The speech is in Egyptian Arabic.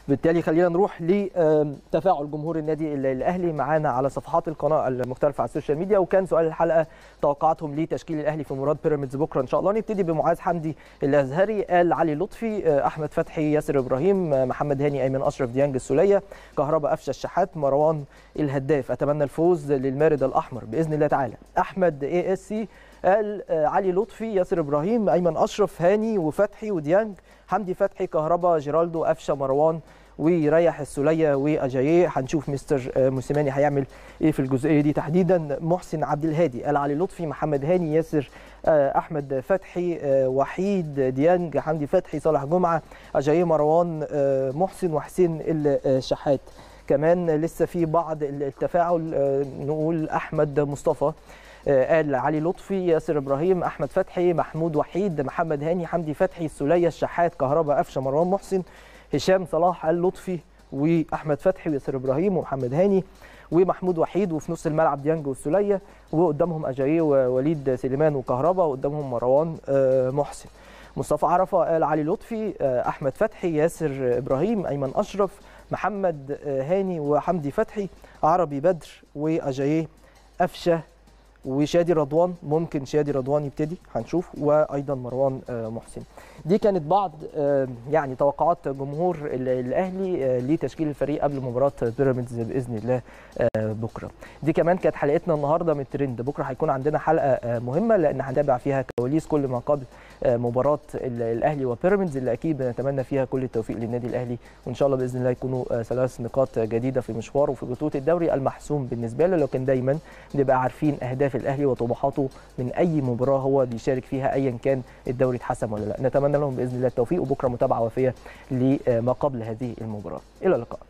بالتالي خلينا نروح لتفاعل جمهور النادي الاهلي معانا على صفحات القناه المختلفه على السوشيال ميديا وكان سؤال الحلقه توقعاتهم لتشكيل الاهلي في مباراه بيراميدز بكره ان شاء الله نبتدي بمعاذ حمدي الازهري قال علي لطفي احمد فتحي ياسر ابراهيم محمد هاني ايمن اشرف ديانج السوليه كهرباء قفشه الشحات مروان الهداف اتمنى الفوز للمارد الاحمر باذن الله تعالى احمد اي اس سي قال علي لطفي ياسر ابراهيم ايمن اشرف هاني وفتحي وديانج حمدي فتحي كهربا جيرالدو قفشه مروان ويريح السوليه واجاييه هنشوف مستر موسيماني هيعمل ايه في الجزئيه دي تحديدا محسن عبد الهادي قال علي لطفي محمد هاني ياسر احمد فتحي وحيد ديانج حمدي فتحي صالح جمعه اجاييه مروان محسن وحسين الشحات كمان لسه في بعض التفاعل نقول احمد مصطفى قال علي لطفي ياسر ابراهيم احمد فتحي محمود وحيد محمد هاني حمدي فتحي السوليه الشحات كهرباء قفشه مروان محسن هشام صلاح قال لطفي واحمد فتحي وياسر ابراهيم ومحمد هاني ومحمود وحيد وفي نص الملعب ديانج والسوليه وقدامهم اجاييه ووليد سليمان وكهرباء وقدامهم مروان محسن مصطفى عرفه قال علي لطفي احمد فتحي ياسر ابراهيم ايمن اشرف محمد هاني وحمدي فتحي عربي بدر واجاييه قفشه وشادي رضوان ممكن شادي رضوان يبتدي هنشوف وايضا مروان محسن دي كانت بعض يعني توقعات جمهور الاهلي لتشكيل الفريق قبل مباراه بيراميدز باذن الله بكره دي كمان كانت حلقتنا النهارده من ترند بكره هيكون عندنا حلقه مهمه لان هنتابع فيها كواليس كل ما قبل مباراه الاهلي وبيراميدز اللي اكيد بنتمنى فيها كل التوفيق للنادي الاهلي وان شاء الله باذن الله يكونوا ثلاث نقاط جديده في مشواره وفي بطوله الدوري المحسوم بالنسبه له لكن دايما نبقى عارفين اهداف الاهلي وطموحاته من اي مباراه هو بيشارك فيها ايا كان الدوري اتحسم ولا لا نتمنى لهم باذن الله التوفيق وبكره متابعه وافيه لما قبل هذه المباراه الى اللقاء